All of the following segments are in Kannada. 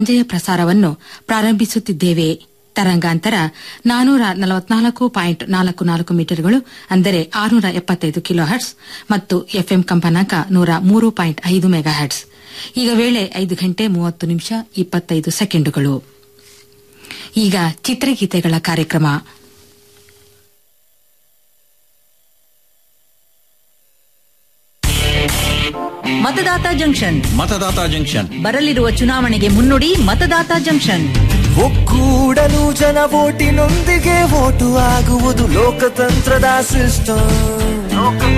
ಸಂಜೆಯ ಪ್ರಸಾರವನ್ನು ಪ್ರಾರಂಭಿಸುತ್ತಿದ್ದೇವೆ ತರಂಗಾಂತರ ನಾನೂರ ನಲವತ್ನಾಲ್ಕು ಪಾಯಿಂಟ್ ನಾಲ್ಕು ನಾಲ್ಕು ಮೀಟರ್ಗಳು ಅಂದರೆ ಆರುನೂರ ಎಪ್ಪತ್ತೈದು ಕಿಲೋ ಹರ್ಟ್ಸ್ ಮತ್ತು ಎಫ್ಎಂ ಕಂಪನಾಂಕ ನೂರ ಮೂರು ಪಾಯಿಂಟ್ ಐದು ಮೆಗಾ ಹರ್ಟ್ಸ್ ಈಗ ವೇಳೆ ಐದು ಗಂಟೆ ಮೂವತ್ತು ನಿಮಿಷ ಇಪ್ಪತ್ತೈದು ಸೆಕೆಂಡುಗಳು ಈಗ ಚಿತ್ರಗೀತೆಗಳ ಕಾರ್ಯಕ್ರಮ ಮತದಾತ ಜಂಕ್ಷನ್ ಮತದಾತ ಜಂಕ್ಷನ್ ಬರಲಿರುವ ಚುನಾವಣೆಗೆ ಮುನ್ನುಡಿ ಮತದಾತ ಜಂಕ್ಷನ್ ಒಕ್ಕೂಡಲು ಜನ ಓಟಿನೊಂದಿಗೆ ಓಟು ಆಗುವುದು ಲೋಕತಂತ್ರದ ಸಿಸ್ಟಮ್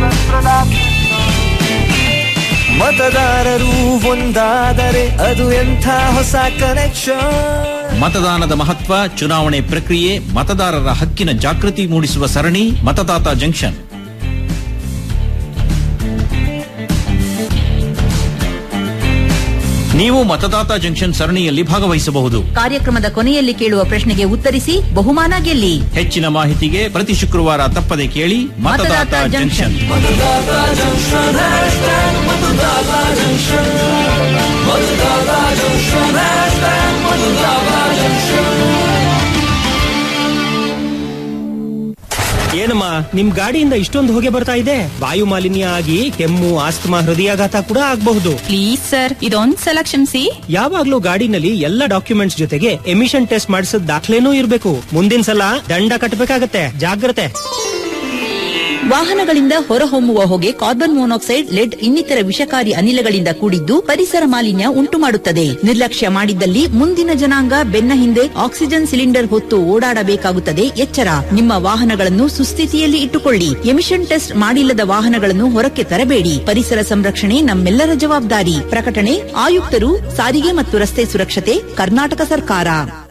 ಮತದಾರರು ಒಂದಾದರೆ ಅದು ಎಂಥ ಹೊಸ ಕನೆಕ್ಷನ್ ಮತದಾನದ ಮಹತ್ವ ಚುನಾವಣೆ ಪ್ರಕ್ರಿಯೆ ಮತದಾರರ ಹಕ್ಕಿನ ಜಾಗೃತಿ ಮೂಡಿಸುವ ಸರಣಿ ಮತದಾತ ಜಂಕ್ಷನ್ ನೀವು ಮತದಾತ ಜಂಕ್ಷನ್ ಸರಣಿಯಲ್ಲಿ ಭಾಗವಹಿಸಬಹುದು ಕಾರ್ಯಕ್ರಮದ ಕೊನೆಯಲ್ಲಿ ಕೇಳುವ ಪ್ರಶ್ನೆಗೆ ಉತ್ತರಿಸಿ ಬಹುಮಾನ ಗೆಲ್ಲಿ ಹೆಚ್ಚಿನ ಮಾಹಿತಿಗೆ ಪ್ರತಿ ಶುಕ್ರವಾರ ತಪ್ಪದೆ ಕೇಳಿ ಮತದಾತ ಮತದಾತ ಜಂಕ್ಷನ್ ಏನಮ್ಮ ನಿಮ್ ಗಾಡಿಯಿಂದ ಇಷ್ಟೊಂದು ಹೊಗೆ ಬರ್ತಾ ಇದೆ ವಾಯು ಮಾಲಿನ್ಯ ಆಗಿ ಕೆಮ್ಮು ಆಸ್ತಮಾ ಹೃದಯಾಘಾತ ಕೂಡ ಆಗಬಹುದು ಪ್ಲೀಸ್ ಸರ್ ಇದೊಂದ್ ಸಲ ಕ್ಷಮಿಸಿ ಯಾವಾಗ್ಲೂ ಗಾಡಿನಲ್ಲಿ ಎಲ್ಲ ಡಾಕ್ಯುಮೆಂಟ್ಸ್ ಜೊತೆಗೆ ಎಮಿಷನ್ ಟೆಸ್ಟ್ ಮಾಡಿಸಿದ ದಾಖಲೆನೂ ಇರಬೇಕು ಮುಂದಿನ ಸಲ ದಂಡ ಕಟ್ಟಬೇಕಾಗತ್ತೆ ಜಾಗ್ರತೆ ವಾಹನಗಳಿಂದ ಹೊರಹೊಮ್ಮುವ ಹೊಗೆ ಕಾರ್ಬನ್ ಮೊನಾಕ್ಸೈಡ್ ಲೆಡ್ ಇನ್ನಿತರ ವಿಷಕಾರಿ ಅನಿಲಗಳಿಂದ ಕೂಡಿದ್ದು ಪರಿಸರ ಮಾಲಿನ್ಯ ಉಂಟು ಮಾಡುತ್ತದೆ ನಿರ್ಲಕ್ಷ್ಯ ಮಾಡಿದ್ದಲ್ಲಿ ಮುಂದಿನ ಜನಾಂಗ ಬೆನ್ನ ಹಿಂದೆ ಆಕ್ಸಿಜನ್ ಸಿಲಿಂಡರ್ ಹೊತ್ತು ಓಡಾಡಬೇಕಾಗುತ್ತದೆ ಎಚ್ಚರ ನಿಮ್ಮ ವಾಹನಗಳನ್ನು ಸುಸ್ಥಿತಿಯಲ್ಲಿ ಇಟ್ಟುಕೊಳ್ಳಿ ಎಮಿಷನ್ ಟೆಸ್ಟ್ ಮಾಡಿಲ್ಲದ ವಾಹನಗಳನ್ನು ಹೊರಕ್ಕೆ ತರಬೇಡಿ ಪರಿಸರ ಸಂರಕ್ಷಣೆ ನಮ್ಮೆಲ್ಲರ ಜವಾಬ್ದಾರಿ ಪ್ರಕಟಣೆ ಆಯುಕ್ತರು ಸಾರಿಗೆ ಮತ್ತು ರಸ್ತೆ ಸುರಕ್ಷತೆ ಕರ್ನಾಟಕ ಸರ್ಕಾರ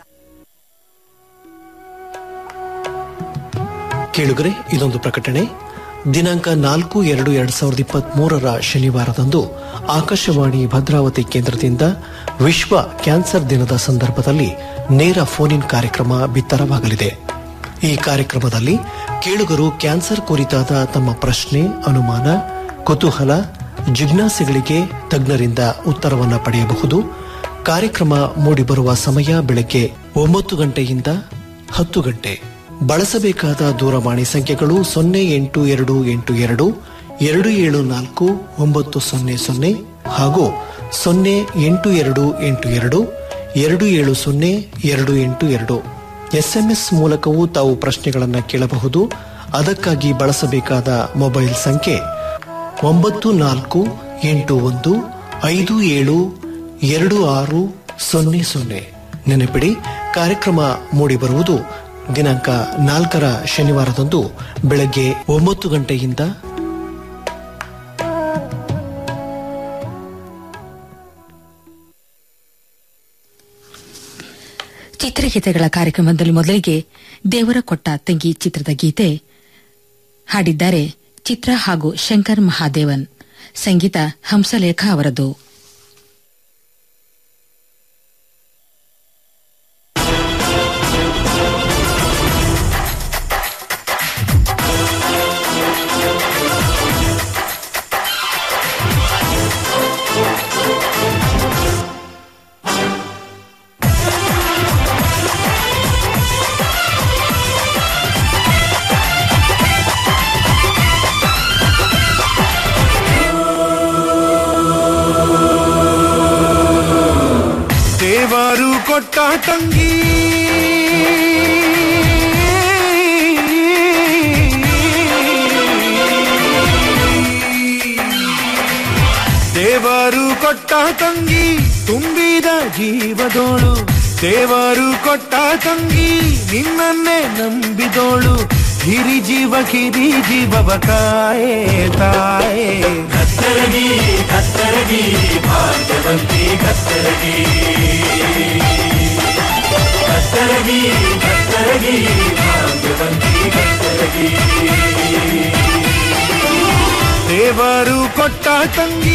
ಕೇಳುಗರೆ ಇದೊಂದು ಪ್ರಕಟಣೆ ದಿನಾಂಕ ನಾಲ್ಕು ಎರಡು ಎರಡ್ ಸಾವಿರದ ಇಪ್ಪತ್ತ್ ಮೂರರ ಶನಿವಾರದಂದು ಆಕಾಶವಾಣಿ ಭದ್ರಾವತಿ ಕೇಂದ್ರದಿಂದ ವಿಶ್ವ ಕ್ಯಾನ್ಸರ್ ದಿನದ ಸಂದರ್ಭದಲ್ಲಿ ನೇರ ಫೋನ್ ಇನ್ ಕಾರ್ಯಕ್ರಮ ಬಿತ್ತರವಾಗಲಿದೆ ಈ ಕಾರ್ಯಕ್ರಮದಲ್ಲಿ ಕೇಳುಗರು ಕ್ಯಾನ್ಸರ್ ಕುರಿತಾದ ತಮ್ಮ ಪ್ರಶ್ನೆ ಅನುಮಾನ ಕುತೂಹಲ ಜಿಜ್ಞಾಸೆಗಳಿಗೆ ತಜ್ಞರಿಂದ ಉತ್ತರವನ್ನ ಪಡೆಯಬಹುದು ಕಾರ್ಯಕ್ರಮ ಮೂಡಿಬರುವ ಸಮಯ ಬೆಳಗ್ಗೆ ಒಂಬತ್ತು ಗಂಟೆಯಿಂದ ಹತ್ತು ಗಂಟೆ ಬಳಸಬೇಕಾದ ದೂರವಾಣಿ ಸಂಖ್ಯೆಗಳು ಸೊನ್ನೆ ಎಂಟು ಎರಡು ಎಂಟು ಎರಡು ಎರಡು ಏಳು ನಾಲ್ಕು ಒಂಬತ್ತು ಸೊನ್ನೆ ಸೊನ್ನೆ ಹಾಗೂ ಸೊನ್ನೆ ಎಂಟು ಎರಡು ಎಂಟು ಎರಡು ಎರಡು ಏಳು ಸೊನ್ನೆ ಎರಡು ಎಂಟು ಎರಡು ಎಸ್ಎಂಎಸ್ ಮೂಲಕವೂ ತಾವು ಪ್ರಶ್ನೆಗಳನ್ನು ಕೇಳಬಹುದು ಅದಕ್ಕಾಗಿ ಬಳಸಬೇಕಾದ ಮೊಬೈಲ್ ಸಂಖ್ಯೆ ಒಂಬತ್ತು ನಾಲ್ಕು ಎಂಟು ಒಂದು ಐದು ಏಳು ಎರಡು ಆರು ಸೊನ್ನೆ ಸೊನ್ನೆ ನೆನಪಿಡಿ ಕಾರ್ಯಕ್ರಮ ಮೂಡಿಬರುವುದು ದಿನಾಂಕ ನಾಲ್ಕರ ಶನಿವಾರದಂದು ಬೆಳಗ್ಗೆ ಒಂಬತ್ತು ಗಂಟೆಯಿಂದ ಚಿತ್ರಗೀತೆಗಳ ಕಾರ್ಯಕ್ರಮದಲ್ಲಿ ಮೊದಲಿಗೆ ದೇವರ ಕೊಟ್ಟ ತಂಗಿ ಚಿತ್ರದ ಗೀತೆ ಹಾಡಿದ್ದಾರೆ ಚಿತ್ರ ಹಾಗೂ ಶಂಕರ್ ಮಹಾದೇವನ್ ಸಂಗೀತ ಹಂಸಲೇಖ ಅವರದು ದೇವರು ಕೊಟ್ಟ ತಂಗಿ ದೇವರು ಕೊಟ್ಟ ತಂಗಿ ತುಂಬಿದ ಜೀವದೋಳು ದೇವರು ಕೊಟ್ಟ ತಂಗಿ ನಿನ್ನನ್ನೇ ನಂಬಿದೋಳು ಹಿರಿ ಜೀವ ಕಿರಿ ಜೀವವ ಕಾಯೇ ತಾಯೇ ಕತ್ತರಗಿ ಕತ್ತರಗಿ ಭಾಗ್ಯವಂತಿ ಕತ್ತರಗಿ ಕತ್ತರಗಿ ಕತ್ತರಗಿ ಭಾಗ್ಯವಂತಿ ಕತ್ತರಗಿ ದೇವರು ಕೊಟ್ಟ ತಂಗಿ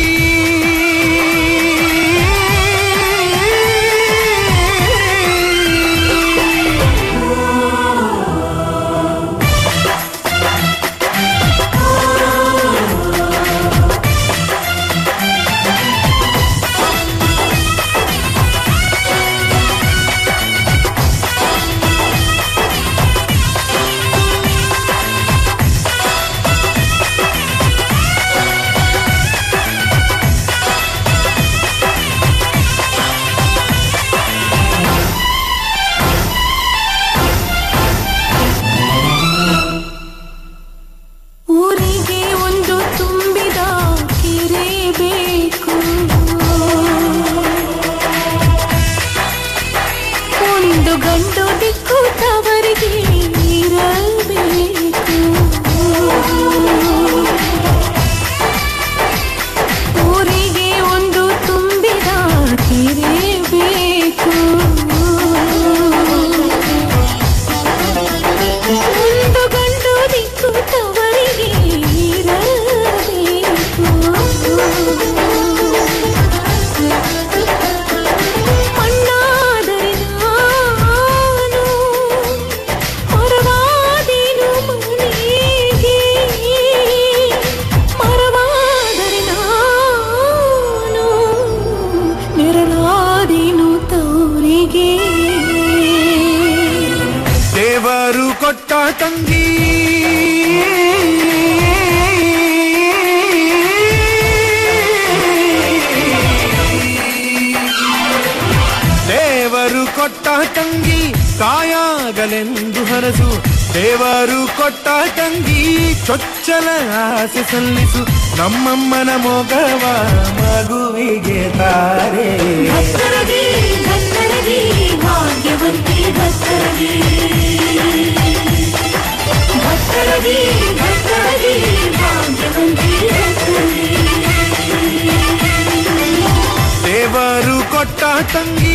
ಗಂಡು ದಿಕ್ಕು ತವರಿಗೆ ಇರಬೇಕು ಊರಿಗೆ ಒಂದು ತುಂಬಿದ ಕೆರೆ ಬೇಕು ಒಂದು ಗಂಡು ದಿಕ್ಕು ತವರಿಗೆ ಇರಬೇಕು ಮಣ್ಣಾದರೆ ನಾನು ಮರವಾದೀನು ಮನೆಗೆ ಮರವಾದರೆ ನಾನು ನೆರಳಾದೀನು ತವರಿಗೆ ದೇವರು ಕೊಟ್ಟ ತಂಗಿ ದೇವರು ಕೊಟ್ಟ ತಂಗಿ ಕಾಯಾಗಲೆಂದು ಹರಸು ದೇವರು ಕೊಟ್ಟ ತಂಗಿ ಚೊಚ್ಚಲ ಆಸೆ ಸಲ್ಲಿಸು ನಮ್ಮಮ್ಮನ ಮೊಗವ ಮಗುವಿಗೆ ತಾರೆ ಭತ್ತರಗಿ ಭತ್ತರಗಿ ಭಾಗ್ಯವಂತಿ ಭತ್ತರಗಿ ಭತ್ತರಗಿ ಭತ್ತರಗಿ ಭಾಗ್ಯವಂತಿ ಭತ್ತರಗಿ ದೇವರು ಕೊಟ್ಟ ತಂಗಿ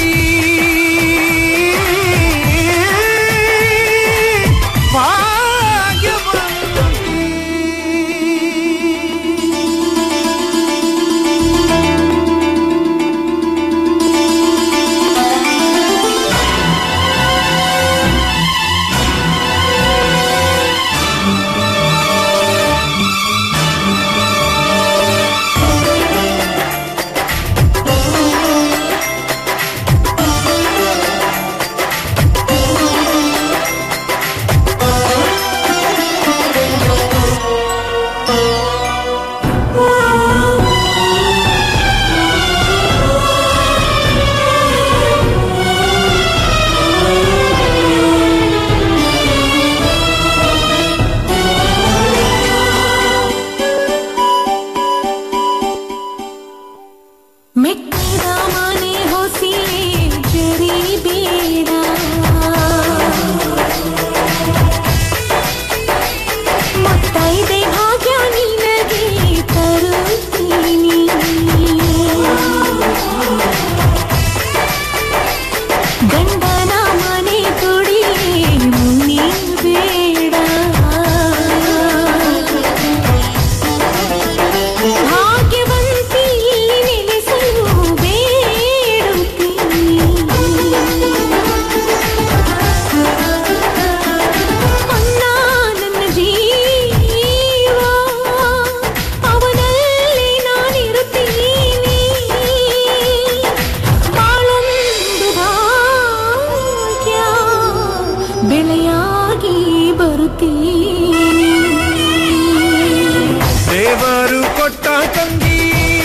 ಮೆಟ್ಟಿದ ಮನೆ ಹೊಸಿಲೆ ಜರಿಬೇಡ ಮುತ್ತೈದೆ ಭಾಗ್ಯ ನಿನಗೆ ತರುತ್ತೀನಿ ಗಂಡನ ಮನೆ ತುಡಿಯೇ ಮುನಿಬೇಡ ಭಾಗ್ಯವಂತಿ ನೆಲೆಸಲು ಬೇಡುತ್ತೀನಿ ಅನ್ನ ನನ್ನ ಜೀವ ಅವನಲ್ಲಿ ನಾನಿರುತ್ತೀನಿ ಬಾಳೊಂದು ಭಾಗ್ಯ ಬೆಳೆಯಾಗಿ ಬರುತ್ತೀನಿ ದೇವರು ಕೊಟ್ಟ ತಂಗಿ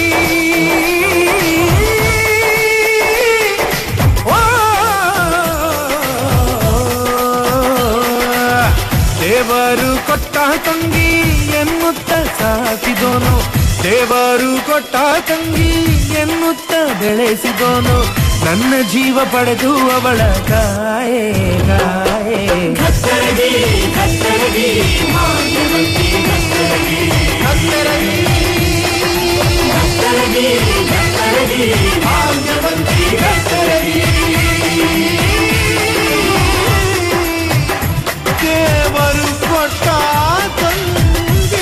ಓ, ದೇವರು ಕೊಟ್ಟ ತಂಗಿ ಎನ್ನುತ್ತ ಸಾಕಿದೋನು ದೇವರು ಕೊಟ್ಟ ತಂಗಿ ಎನ್ನುತ್ತ ಬೆಳೆಸಿದೋನು ನನ್ನ ಜೀವ ಪಡೆದು ಅವಳ ಗಾಯೆ ಗಾಯೆ ಭತ್ತರಗಿ ಭತ್ತರಗಿ ಭಾಗ್ಯವಂತಿ ಭತ್ತರಗಿ ಭತ್ತರಗಿ ಭತ್ತರಗಿ ಭತ್ತರಗಿ ಭಾಗ್ಯವಂತಿ ಭತ್ತರಗಿ ದೇವರು ಕೊಟ್ಟ ತಂಗಿ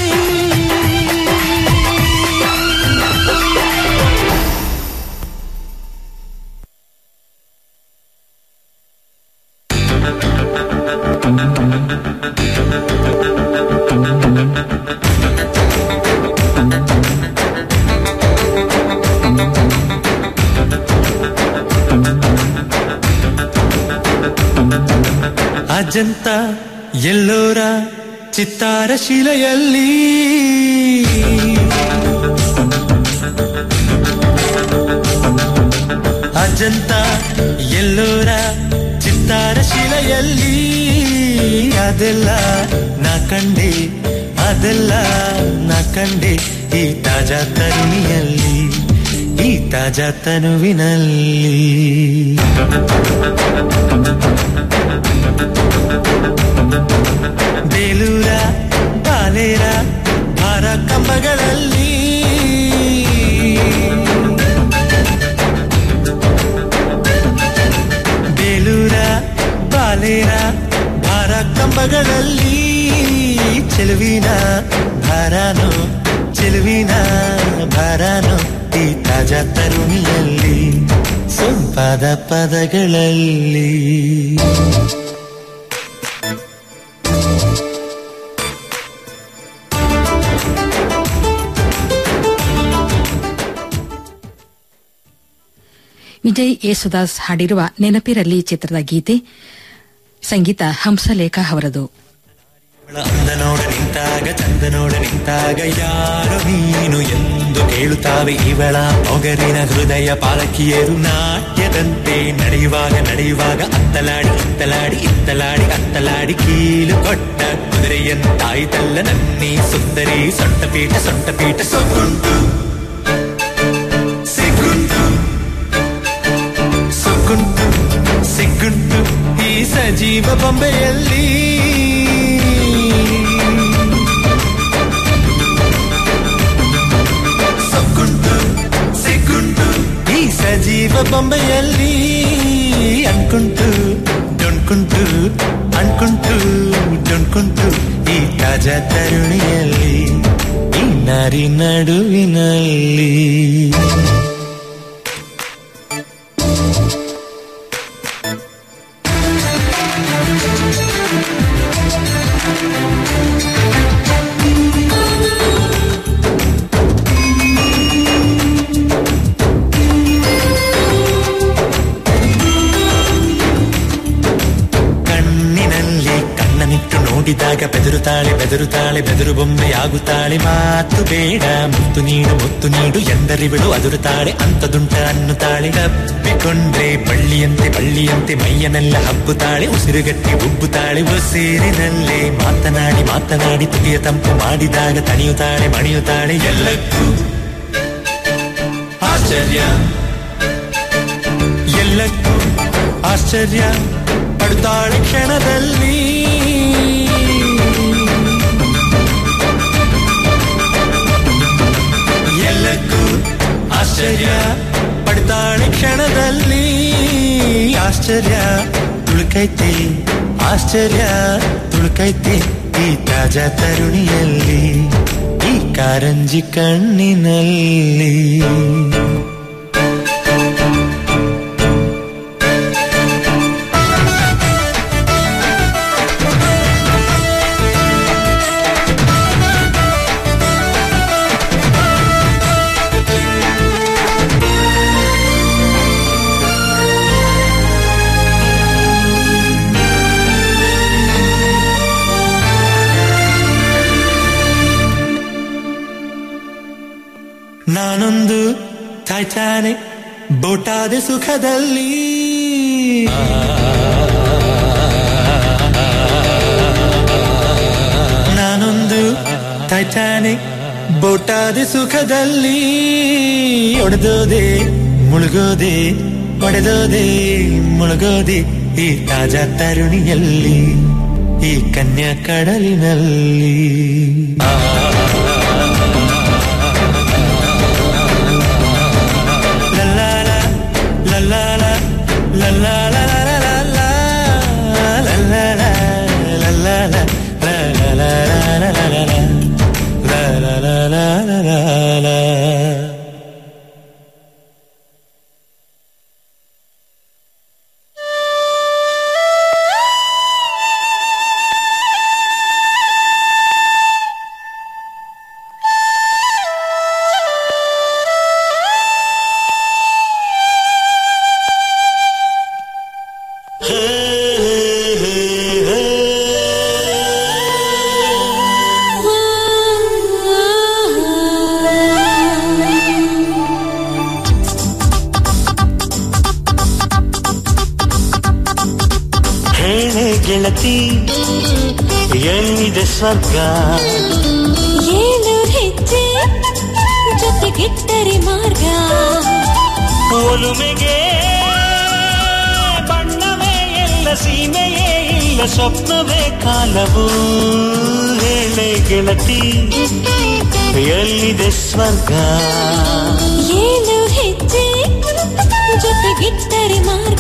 ಅಜಂತ ಎಲ್ಲೋರ ಚಿತ್ತಾರ ಶಿಲೆಯಲ್ಲಿ ಅಜಂತ ಎಲ್ಲೋರ ಚಿತ್ತಾರ ಶಿಲೆಯಲ್ಲಿ ಅದೆಲ್ಲ ನಾ ಕಂಡೆ ಅದೆಲ್ಲ ನಾ ಕಂಡೆ ಈ ತಾಜಾ ತರುಣಿಯಲ್ಲಿ ಈ ತಾಜಾ ತನುವಿನಲ್ಲಿ ಬೇಲೂರ ಬಾಲೇರ ಭಾರ ಕಂಬಗಳಲ್ಲಿ ಬೇಲೂರ ಬಾಲೇರ ಭಾರ ಕಂಬಗಳಲ್ಲಿ ಚೆಲುವಿನ ಭಾರಾನು ಚೆಲುವಿನ ಭಾರಾನು ಈ ತಾಜಾ ತರುಣಿಯಲ್ಲಿ ಸೊಂಪಾದ ಪದಗಳಲ್ಲಿ ವಿಜಯ್ ಯೇಸುದಾಸ್ ಹಾಡಿರುವ ನೆನಪಿರಲಿ ಚಿತ್ರದ ಗೀತೆ ಸಂಗೀತ ಹಂಸಲೇಖ ಅವರದು ಅವಳ ಅಂದ ನೋಡ ನಿಂತಾಗ ಚಂದ ನೋಡ ನಿಂತಾಗ ಯಾರು ನೀನು ಎಂದು ಕೇಳುತ್ತಾವೆ ಇವಳ ಮೊಗರಿನ ಹೃದಯ ಪಾಲಕಿಯರು ನಾಟ್ಯದಂತೆ ನಡೆಯುವಾಗ ನಡೆಯುವಾಗ ಅತ್ತಲಾಡಿ ಇತ್ತಲಾಡಿ ಇತ್ತಲಾಡಿ ಅತ್ತಲಾಡಿ ಕೀಲು ಕೊಟ್ಟ ಕುದುರೆಯಂತಾಯ್ತಲ್ಲ ನನ್ನಿ ಸುಂದರಿ ಸೊಂಟಪೀಠ ಸೊಂಟಪೀಠ ಸೊಗುಂಟು ಸಿಗುಂಟು ಸೊಗುಂಟು ಸಿಗುಂಟು ಈ ಸಜೀವ ಬೊಂಬೆಯಲ್ಲಿ ಸೊಗುಂಟು ಸಿಗುಂಟು ಈ ಸಜೀವ ಬೊಂಬೆಯಲ್ಲಿ ಅನ್ಕುಂಟು ಡೊಣ್ಕುಂಟು ಅನ್ಕುಂಟು ಡೊಣ್ಕುಂಟು ಈ ತಾಜಾ ತರುಣಿಯಲ್ಲಿ ಈ ನಾರಿ ನಡುವಿನಲ್ಲಿ ಕಣ್ಣಿನಲ್ಲಿ ಕಣ್ಣನಿಟ್ಟು ನೋಡಿದಾಗ ಬೆದರುತ್ತಾಳೆ ಬೆದರುತ್ತಾಳೆ ಬೆದರು ಬೊಂಬೆಯಾಗುತ್ತಾಳೆ ಮಾತು ಬೇಡ ಮುತ್ತು ನೀಡು ಮುತ್ತು ನೀಡು ಎಂದರಿಬಿಡು ಅದುರುತ್ತಾಳೆ ಅಂತದುಂಟ ಅನ್ನುತ್ತಾಳೆ ತಪ್ಪಿಕೊಂಡ್ರೆ ಬಳ್ಳಿಯಂತೆ ಬಳ್ಳಿಯಂತೆ ಮೈಯನೆಲ್ಲ ಹಬ್ಬುತ್ತಾಳೆ ಉಸಿರುಗಟ್ಟಿ ಉಬ್ಬುತ್ತಾಳೆ ಉಸಿರಿನಲ್ಲೇ ಮಾತನಾಡಿ ಮಾತನಾಡಿ ತುಟಿಯ ತಂಪು ಮಾಡಿದಾಗ ತಣಿಯುತ್ತಾಳೆ ಮಣಿಯುತ್ತಾಳೆ ಎಲ್ಲಕ್ಕೂ ಆಶ್ಚರ್ಯ ಎಲ್ಲಕ್ಕೂ ಆಶ್ಚರ್ಯ ಪಡ್ತಾಳೆ ಕ್ಷಣದಲ್ಲಿ ಎಲ್ಲಕ್ಕೂ ಆಶ್ಚರ್ಯ ಪಡ್ತಾಳೆ ಕ್ಷಣದಲ್ಲಿ ಆಶ್ಚರ್ಯ ತುಳುಕೈತೆ ಆಶ್ಚರ್ಯ ತುಳುಕೈತೆ ಈ ತಾಜಾ ತರುಣಿಯಲ್ಲಿ ಈ ಕಾರಂಜಿ ಕಣ್ಣಿನಲ್ಲಿ ನಾನೊಂದು ಟೈಟಾನಿಕ್ ಬೋಟಾದ ಸುಖದಲ್ಲಿ ನಾನೊಂದು ಟೈಟಾನಿಕ್ ಬೋಟಾದ ಸುಖದಲ್ಲಿ ಒಡೆದೋದೆ ಮುಳುಗೋದೆ ಒಡೆದೋದೆ ಮುಳುಗೋದೆ ಈ ತಾಜಾ ತರುಣಿಯಲ್ಲಿ ಈ ಕನ್ಯಾ ಕಡಲಿನಲ್ಲಿ ಹೇಳೆ ಗೆಳತಿ ಎಲ್ಲಿದೆ ಸ್ವರ್ಗ ಏಳು ಹೆಜ್ಜೆ ಜೊತೆಗಿಟ್ಟರೆ ಮಾರ್ಗ ಒಲುಮೆಗೆ ಬಣ್ಣವೇ ಎಲ್ಲ ಸೀಮೆಯೇ ಇಲ್ಲ ಸ್ವಪ್ನವೇ ಕಾಲವು ಹೇಳೆ ಗೆಳತಿ ಎಲ್ಲಿದೆ ಸ್ವರ್ಗ ಏಳು ಹೆಜ್ಜೆ ಜೊತೆಗಿಟ್ಟರೆ ಮಾರ್ಗ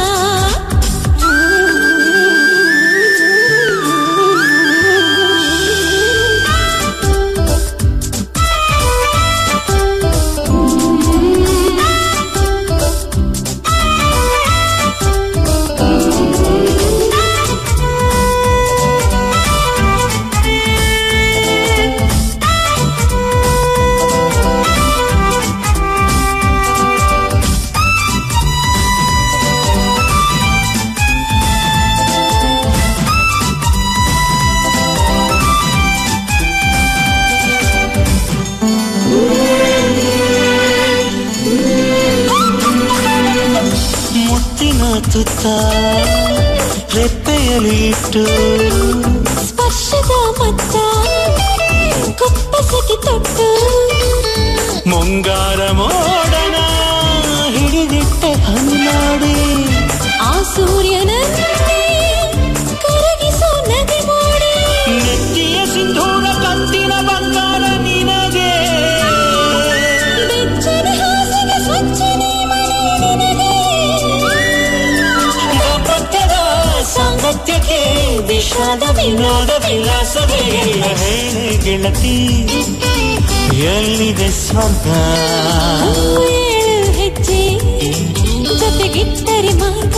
ಮುತ್ತಿನ ತುತ್ತ ರೆಪ್ಪೆಯಲ್ಲಿ ಇಟ್ಟು ಸ್ಪರ್ಶದ ಮತ್ತ ಕುಪ್ಪಸಕ್ಕೆ ತೊಟ್ಟು ಮುಂಗಾರ ಮೋಡನ ಹಿಡಿದಿಟ್ಟೆ ಹನ್ನಾಡಿ ಆ ಸೂರ್ಯನನ್ನೇ ಕರಗಿಸೋ ನದಿ ಮೋಡಿ ನೆತ್ತಿಯ ಸಿಂಧೂರ ಕಂತಿನ ಬಂಗಾರ ನಿನಗೆ ಬೆಚ್ಚನೆ ಹಾಸಿಗೆ ಸ್ವಚ್ಛನೆ ಮನೆ ನಿನಗೆ ದಾಂಪತ್ಯದ ಸಾಂಗತ್ಯಕ್ಕೆ ವಿಷಾದ ವಿನೋದ ವಿಲಾಸವೇ ಎಲ್ಲ ಹೇಳೆ ಗೆಳತಿ ಎಲ್ಲಿದೆ ಸ್ವರ್ಗ ಏಳು ಹೆಜ್ಜೆ ಜೊತೆಗಿಟ್ಟರೆ ಮಾರ್ಗ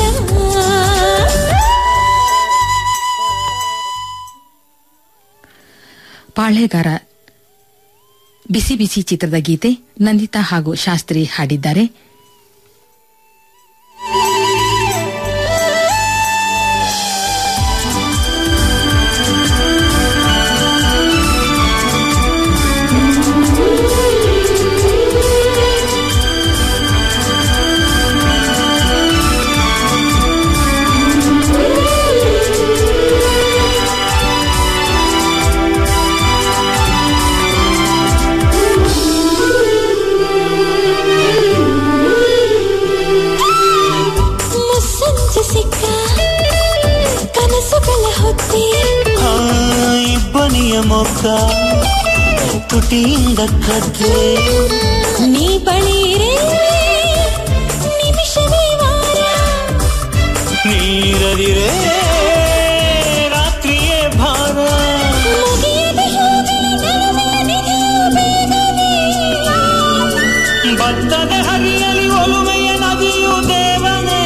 ಪಾಳೆಗಾರ ಬಿಸಿ ಬಿಸಿ ಚಿತ್ರದ ಗೀತೆ ನಂದಿತಾ ಹಾಗೂ ಶಾಸ್ತ್ರಿ ಹಾಡಿದ್ದಾರೆ ಮುಸ್ಸಂಜೆ ಸಿಕ್ಕ ಕನಸುಗಳ ಹೊತ್ತಿ ಆ ಇಬ್ಬನಿಯ ಮೊಕ್ಕ ತುಟಿಯಿಂದ ಕದ್ದೆ ನೀ ಬಳಿರೆ ನಿಮಿಷವೇ ವಾರ ನೀರದಿರೆ ರಾತ್ರಿಯೇ ಭಾರ ಮುಗಿಯದ ಹೂಗಳ ನಡುವೆ ನಿಧಿಯು ಬೇಗನೆ ಬತ್ತದ ಹರಿಯಲಿ ಒಲುಮೆಯ ನದಿಯು ದೇವನೇ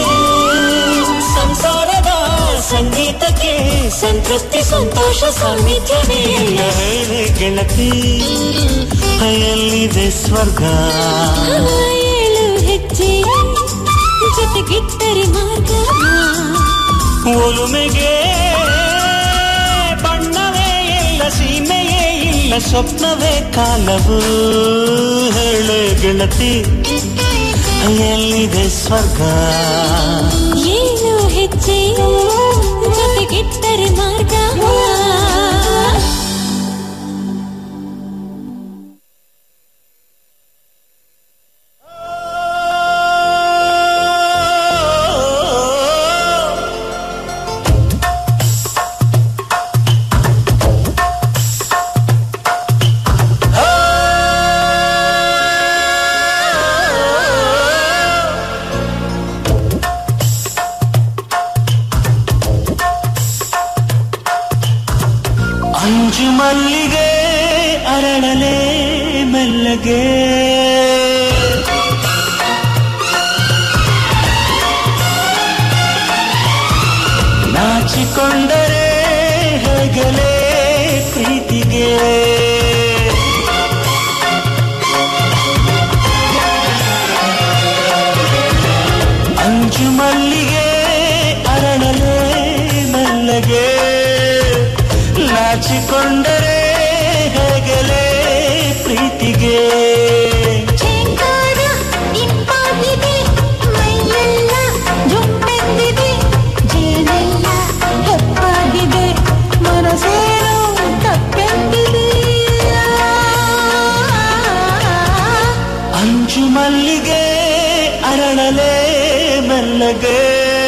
ಸಂಸಾರದ ಸಂಗೀತಕ್ಕೆ ಸಂತೃಪ್ತಿ ಸಂತೋಷ ಸಾನ್ನಿಧ್ಯವೇ ಇಲ್ಲ ಹೇಳೆ ಗೆಳತಿ ಎಲ್ಲಿದೆ ಸ್ವರ್ಗ ಏಳು ಹೆಜ್ಜೆ ಜೊತೆಗಿಟ್ಟರೆ ಮಾರ್ಗ ಒಲುಮೆಗೆ ಬಣ್ಣವೇ ಇಲ್ಲ ಸೀಮೆಯೇ ಇಲ್ಲ ಸ್ವಪ್ನವೇ ಕಾಲವು ಹೇಳೆ ಗೆಳತಿ ಎಲ್ಲಿದೆ ಸ್ವರ್ಗ ಏಳು ಹೆಜ್ಜೆ ಜೊತೆಗಿಟ್ಟರೆ ಮಾರ್ಗ ಅಂಜು ಮಲ್ಲಿಗೆ ಅರಳಲೆ ಮೆಲ್ಲಗೆ ನಾಚಿಕೊಂಡರೆ ಹೇಗಲೇ ಪ್ರೀತಿಗೆ ಅಂಜು ಮಲ್ಲಿಗೆ ಅರಳಲೆ ಮೆಲ್ಲಗೆ ನಾಚಿಕೊಂಡರೆ ಹೇಗಲೇ ಪ್ರೀತಿಗೆ ಚೆಂಗಾದ ಇಂಪಾಗಿದೆ ಮೈಯೆಲ್ಲ ಜುಂಬೆಂದಿದೆ ಜೇನೆಲ್ಲ ಹೆಪ್ಪಾಗಿದೆ ಮನಸ್ಸೇನೋ ತಪ್ಪೆಂದಿದೆ ಮೆಲ್ಲಗೆ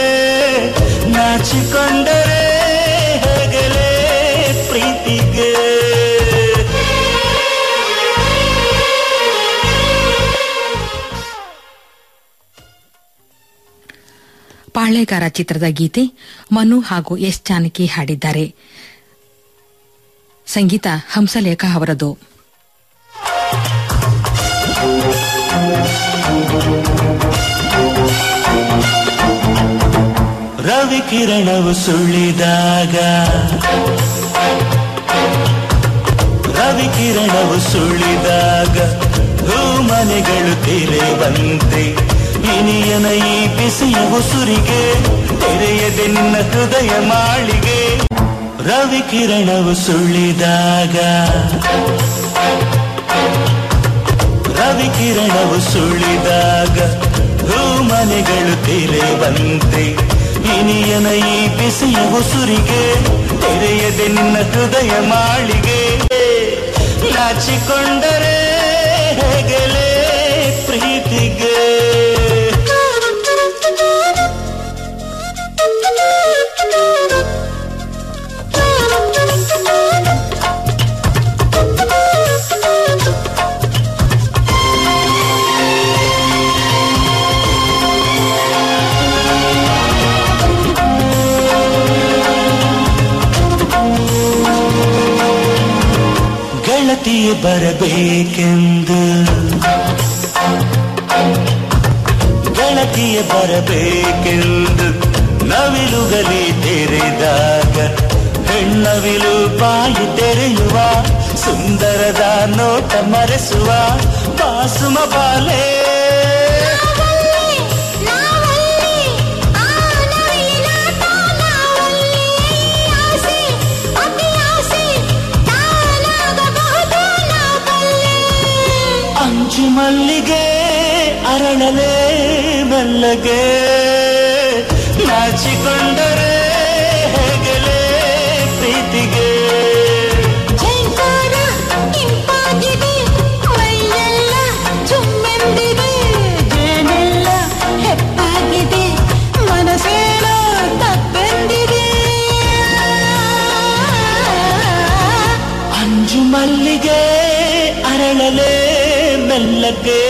ನಾಚಿಕೊಂಡರೆ ಹೇಗಲೇ ಪ್ರೀತಿಗೆ ಪಾಳೆಗಾರ ಚಿತ್ರದ ಗೀತೆ ಮನು ಹಾಗೂ ಎಸ್ ಜಾನಕಿ ಹಾಡಿದ್ದಾರೆ ಸಂಗೀತ ಹಂಸಲೇಖ ಅವರದು ರವಿ ಕಿರಣವು ಸುಳಿದಾಗ ರವಿ ಕಿರಣವು ಸುಳಿದಾಗ ಹೂಮನೆಗಳು ತೆರೆವಂತೆ ಇನಿಯನ ಈ ಬಿಸಿಯ ಉಸುರಿಗೆ ತೆರೆಯದೆ ನಿನ್ನ ಹೃದಯ ಮಾಳಿಗೆ ರವಿ ಕಿರಣವು ಸುಳಿದಾಗ ರವಿ ಕಿರಣವು ಸುಳಿದಾಗ ಹೂಮನೆಗಳು ತೆರೆವಂತೆ ಇನಿಯನ ಈ ಬಿಸಿಯ ಉಸುರಿಗೆ ತೆರೆಯದೆ ನಿನ್ನ ಹೃದಯ ಮಾಳಿಗೆ ನಾಚಿಕೊಂಡರೆ ಹೇಗಲೇ ಪ್ರೀತಿಗೆ ಗೆಳತಿಯೇ ಬರಬೇಕೆಂದು ಗೆಳತಿಯೇ ಬರಬೇಕೆಂದು ನವಿಲುಗಲಿ ತೆರೆದಾಗ ಹೆಣ್ಣವಿಲು ಬಾಯಿ ತೆರೆಯುವ ಸುಂದರದ ನೋಟ ಮರೆಸುವ ಬಾಸುಮ ಬಾಲೆ ಅಂಚು ಮಲ್ಲಿಗೆ ಅರಳಲೆ ಮೆಲ್ಲಗೆ ನಾಚಿಕೊಂಡರೆ ಹೇಗಲೇ ಪ್ರೀತಿಗೆ ಮನಸ್ಸೇನೋ ತಪ್ಪೆಂದಿದೆ ಅಂಜು ಮಲ್ಲಿಗೆ ಅರಳಲೆ ಮೆಲ್ಲಗೆ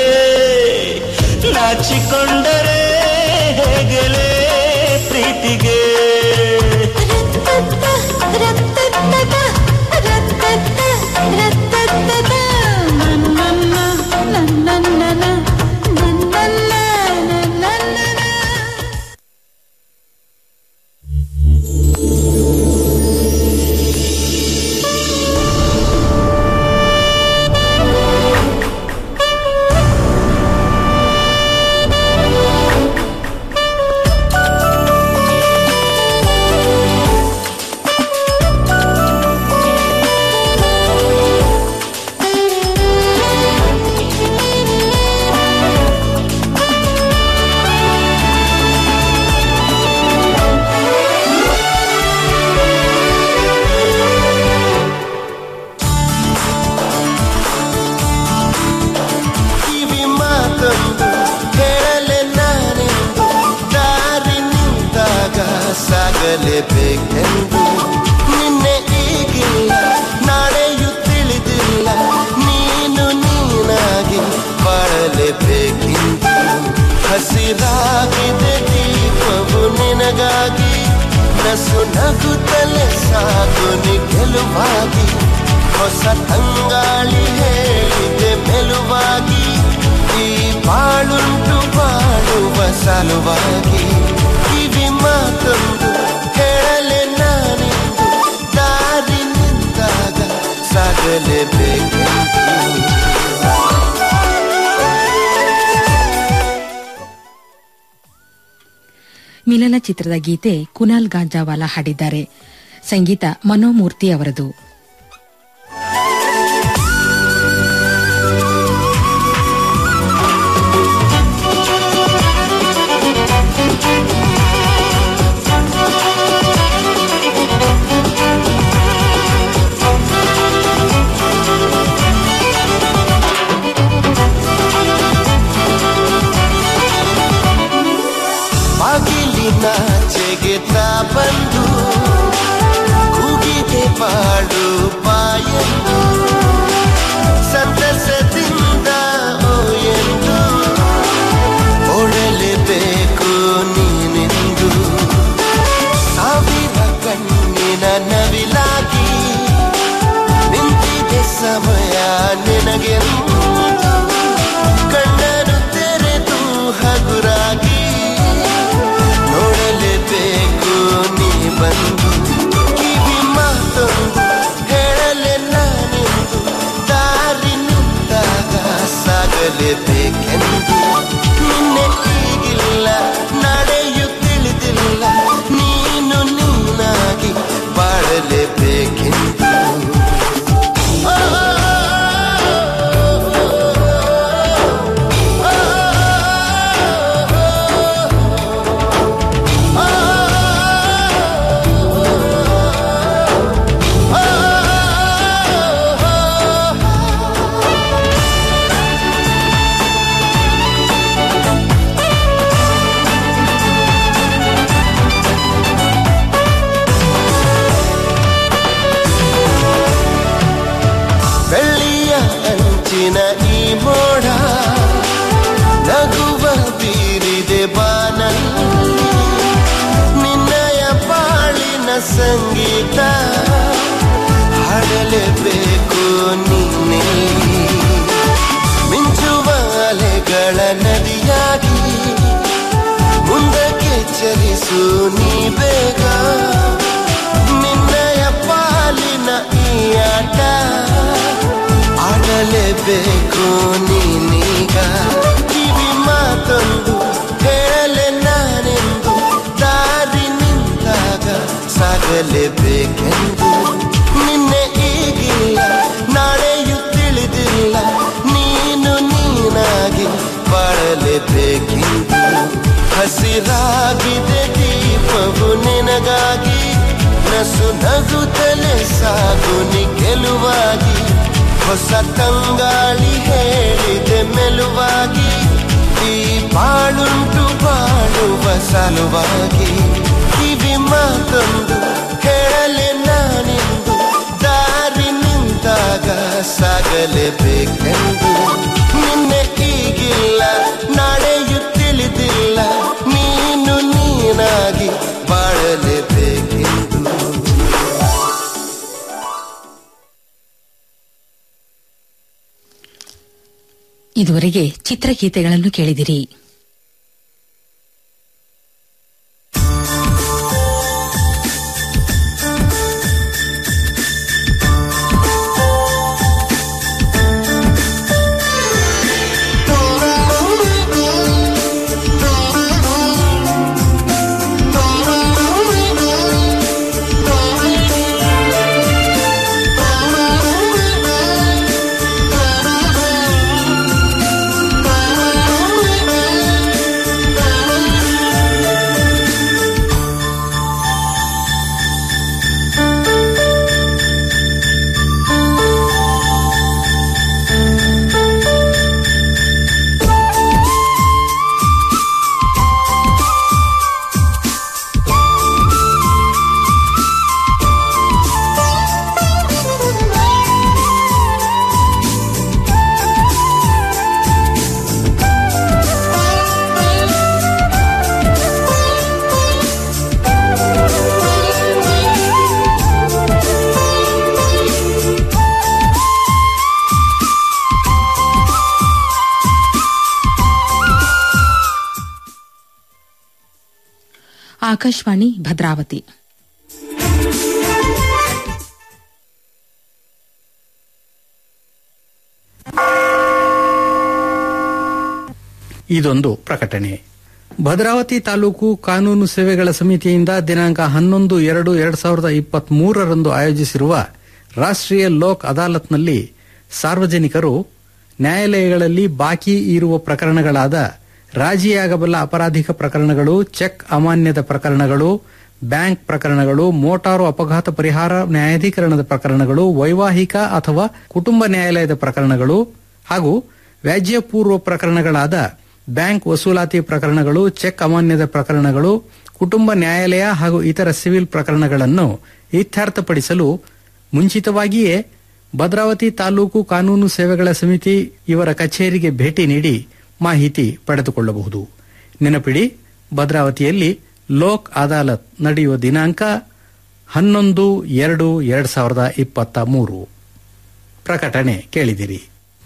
ನಾಚಿಕೊಂಡರೆ ಹೇಗಲೇ ಪ್ರೀತಿಗೆ ಕಿವಿ ಮಾತೊಂದು ಹೇಳಲೆ ನಾನೆಂದು ದಾರಿ ನಿಂತಾಗ ಸಾಗಲೇಬೇಕೆಂದು ನಿನ್ನೆ ಈಗಿಲ್ಲ ನಾಳೆಯೂ ತಿಳಿದಿಲ್ಲ ನೀನು ನೀನಾಗಿ ಬಾಳಲೇಬೇಕೆಂದು ಹಸಿರಾಗಿದೆ ದೀಪವು ನಿನಗಾಗಿ ನಸು ನಗುತ್ತಲೇ ಸಾಕು ನಿ ಗೆಲುವಾಗಿ ಹೊಸ ತಂಗಾಳಿ ಹೇಳಿದೆ ಮೆಲುವಾಗಿ ಈ ಬಾಳುಂಟು ಬಾಳುವ ಸಲುವಾಗಿ ಕಿವಿ ಮಾತೊಂದು ಹೇಳಲೆ ನಾನಿಂದು ದಾರಿ ನಿಂತಾಗ ಸಾಗಲೇಬೇಕೆಂದು ಮಿಲನ ಚಿತ್ರದ ಗೀತೆ ಕುನಾಲ್ ಗಾಂಜಾವಾಲ ಹಾಡಿದ್ದಾರೆ ಸಂಗೀತ ಮನೋಮೂರ್ತಿ ಅವರದು ಬಾಗಿ ಬಾಗಿನಾಚೆಗೆ ತಾ ಬಂದು ಕೂಗಿದೆ ಬಾಳು ಬಾಯೆಂದು ಸಂತಸದಿಂದ ಓ ಎಂದು ಓಡಲೇಬೇಕು ನೀನೆಂದು ಸಾವಿರ ಕಣ್ಣಿನ ನವಿಲಾಗಿ ನಿಂತಿದೆ ಸಮಯ ನಿನಗೆಂದು ಕಣ್ಣನು ತೆರೆದು ಹಗುರಾಗಿ ನೋಡಲೇಬೇಕು ನೀ ಬಂದು ಕಿವಿ ಮಾತೊಂದು ಹೇಳಲೆ ನಾನೆಂದು ದಾರಿ ನಿಂತಾಗ ಸಾಗಲೇಬೇಕೆಂದು ನಿನ್ನೆ ಈಗಿಲ್ಲ ನಡೆಯು ತಿಳಿದಿಲ್ಲ ನೀನು ನೀನಾಗಿ ಬಾಳಲೇಬೇಕೆಂದು ಬೆಳ್ಳಿಯ ಅಂಚಿನ ಈ ಮೋಡ ನಗುವ ಬೀರಿದೆ ಬಾನಲ್ಲಿ ನಿನ್ನಯ ಬಾಳಿನ ಸಂಗೀತ ಹಾಡಲೇಬೇಕು ನೀನೆ ಮಿಂಚುವ ಅಲೆಗಳ ನದಿಯಾಗಿ ಮುಂದಕ್ಕೆ ಚಲಿಸು ನೀ ಬೇಗ ನಿನ್ನಯ ಪಾಲಿನ ಈ ಆಟ ಆಡಲೇಬೇಕು ನೀನೀಗ ಕಿವಿ ಮಾತೊಂದು ಹೇಳಲೆ ನಾನೆಂದು ದಾರಿ ನಿಂತಾಗ ಸಾಗಲೇಬೇಕೆಂದು ನಿನ್ನೆ ಈಗಿಲ್ಲ ನಾಳೆಯು ತಿಳಿದಿಲ್ಲ ನೀನು ನೀನಾಗಿ ಬಾಳಲೇಬೇಕೆಂದು ಹಸಿರಾಗಿದೆ ದೀಪವು ನಿನಗಾಗಿ ನಸು ನಗುತ್ತಲೇ ಸಾಗು ನಿ ಗೆಲುವಾಗಿ ಹೊಸ ತಂಗಾಳಿ ಹೇಳಿದೆ ಮೆಲುವಾಗಿ ಈ ಬಾಳುಂಟು ಬಾಳುವ ಸಲುವಾಗಿ ಕಿವಿ ಮಾತೊಂದು ಹೇಳಲೆ ನಾನೆಂದು ದಾರಿ ನಿಂತಾಗ ಸಾಗಲೇಬೇಕೆಂದು ನಿನ್ನೆ ಈಗಿಲ್ಲ ನಾಳೆಯು ತಿಳಿದಿಲ್ಲ ನೀನು ನೀನಾಗಿ ಬಾಳಲೇಬೇಕೆಂದು ಇದುವರೆಗೆ ಚಿತ್ರಗೀತೆಗಳನ್ನು ಕೇಳಿದಿರಿ ಆಕಾಶವಾಣಿ ಭದ್ರಾವತಿ ಇದೊಂದು ಪ್ರಕಟಣೆ ಭದ್ರಾವತಿ ತಾಲೂಕು ಕಾನೂನು ಸೇವೆಗಳ ಸಮಿತಿಯಿಂದ ದಿನಾಂಕ ಹನ್ನೊಂದು ಎರಡು ಎರಡ್ ಸಾವಿರದ ಇಪ್ಪತ್ತ್ ಮೂರರಂದು ಆಯೋಜಿಸಿರುವ ರಾಷ್ಟ್ರೀಯ ಲೋಕ್ ಅದಾಲತ್ನಲ್ಲಿ ಸಾರ್ವಜನಿಕರು ನ್ಯಾಯಾಲಯಗಳಲ್ಲಿ ಬಾಕಿ ಇರುವ ಪ್ರಕರಣಗಳಾದ ರಾಜಿಯಾಗಬಲ್ಲ ಅಪರಾಧಿಕ ಪ್ರಕರಣಗಳು ಚೆಕ್ ಅಮಾನ್ಯದ ಪ್ರಕರಣಗಳು ಬ್ಯಾಂಕ್ ಪ್ರಕರಣಗಳು ಮೋಟಾರು ಅಪಘಾತ ಪರಿಹಾರ ನ್ಯಾಯಾಧೀಕರಣದ ಪ್ರಕರಣಗಳು ವೈವಾಹಿಕ ಅಥವಾ ಕುಟುಂಬ ನ್ಯಾಯಾಲಯದ ಪ್ರಕರಣಗಳು ಹಾಗೂ ವ್ಯಾಜ್ಯಪೂರ್ವ ಪ್ರಕರಣಗಳಾದ ಬ್ಯಾಂಕ್ ವಸೂಲಾತಿ ಪ್ರಕರಣಗಳು ಚೆಕ್ ಅಮಾನ್ಯದ ಪ್ರಕರಣಗಳು ಕುಟುಂಬ ನ್ಯಾಯಾಲಯ ಹಾಗೂ ಇತರ ಸಿವಿಲ್ ಪ್ರಕರಣಗಳನ್ನು ಇತ್ಯರ್ಥಪಡಿಸಲು ಮುಂಚಿತವಾಗಿಯೇ ಭದ್ರಾವತಿ ತಾಲೂಕು ಕಾನೂನು ಸೇವೆಗಳ ಸಮಿತಿ ಇವರ ಕಚೇರಿಗೆ ಭೇಟಿ ನೀಡಿ ಮಾಹಿತಿ ಪಡೆದುಕೊಳ್ಳಬಹುದು ನೆನಪಿಡಿ ಭದ್ರಾವತಿಯಲ್ಲಿ ಲೋಕ್ ಅದಾಲತ್ ನಡೆಯುವ ದಿನಾಂಕ ಹನ್ನೊಂದು ಎರಡು ಎರಡ್ ಸಾವಿರದ ಇಪ್ಪತ್ತ ಮೂರು ಪ್ರಕಟಣೆ ಕೇಳಿದಿರಿ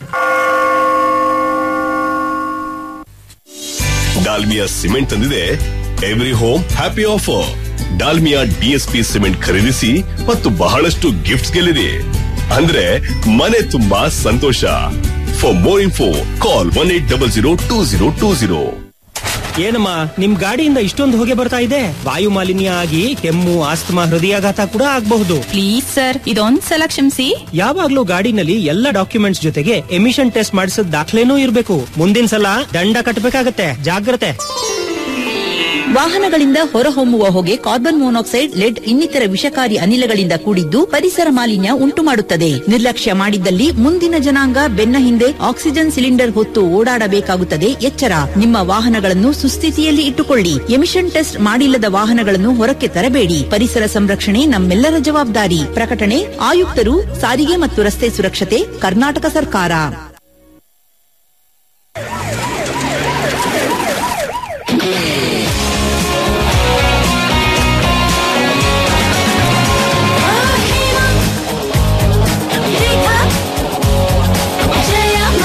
ಡಾಲ್ಮಿಯಾ ಸಿಮೆಂಟ್ ತಂದಿದೆ every home happy offer Dalmia DSP cement ಖರೀದಿಸಿ ಮತ್ತು ಬಹಳಷ್ಟು ಗಿಫ್ಟ್ಸ್ ಗೆಲ್ಲಿರಿ ಅಂದ್ರೆ ಮನೆ ತುಂಬಾ ಸಂತೋಷ for more info call one eight double zero two zero two zero ಏನಮ್ಮ ನಿಮ್ ಗಾಡಿಯಿಂದ ಇಷ್ಟೊಂದು ಹೊಗೆ ಬರ್ತಾ ಇದೆ ವಾಯು ಮಾಲಿನ್ಯ ಆಗಿ ಕೆಮ್ಮು ಆಸ್ತಮಾ ಹೃದಯಾಘಾತ ಕೂಡ ಆಗಬಹುದು ಪ್ಲೀಸ್ ಸರ್ ಇದೊಂದ್ ಸಲ ಕ್ಷಮಿಸಿ ಯಾವಾಗ್ಲೂ ಗಾಡಿನಲ್ಲಿ ಎಲ್ಲ ಡಾಕ್ಯುಮೆಂಟ್ಸ್ ಜೊತೆಗೆ ಎಮಿಷನ್ ಟೆಸ್ಟ್ ಮಾಡಿಸಿದ ದಾಖಲೆನೂ ಇರಬೇಕು ಮುಂದಿನ ಸಲ ದಂಡ ಕಟ್ಟಬೇಕಾಗತ್ತೆ ಜಾಗ್ರತೆ ವಾಹನಗಳಿಂದ ಹೊರಹೊಮ್ಮುವ ಹೊಗೆ ಕಾರ್ಬನ್ ಮೊನಾಕ್ಸೈಡ್ ಲೆಡ್ ಇನ್ನಿತರ ವಿಷಕಾರಿ ಅನಿಲಗಳಿಂದ ಕೂಡಿದ್ದು ಪರಿಸರ ಮಾಲಿನ್ಯ ಉಂಟು ಮಾಡುತ್ತದೆ ನಿರ್ಲಕ್ಷ್ಯ ಮಾಡಿದ್ದಲ್ಲಿ ಮುಂದಿನ ಜನಾಂಗ ಬೆನ್ನ ಹಿಂದೆ ಆಕ್ಸಿಜನ್ ಸಿಲಿಂಡರ್ ಹೊತ್ತು ಓಡಾಡಬೇಕಾಗುತ್ತದೆ ಎಚ್ಚರ ನಿಮ್ಮ ವಾಹನಗಳನ್ನು ಸುಸ್ಥಿತಿಯಲ್ಲಿ ಇಟ್ಟುಕೊಳ್ಳಿ ಎಮಿಷನ್ ಟೆಸ್ಟ್ ಮಾಡಿಲ್ಲದ ವಾಹನಗಳನ್ನು ಹೊರಕ್ಕೆ ತರಬೇಡಿ ಪರಿಸರ ಸಂರಕ್ಷಣೆ ನಮ್ಮೆಲ್ಲರ ಜವಾಬ್ದಾರಿ ಪ್ರಕಟಣೆ ಆಯುಕ್ತರು ಸಾರಿಗೆ ಮತ್ತು ರಸ್ತೆ ಸುರಕ್ಷತೆ ಕರ್ನಾಟಕ ಸರ್ಕಾರ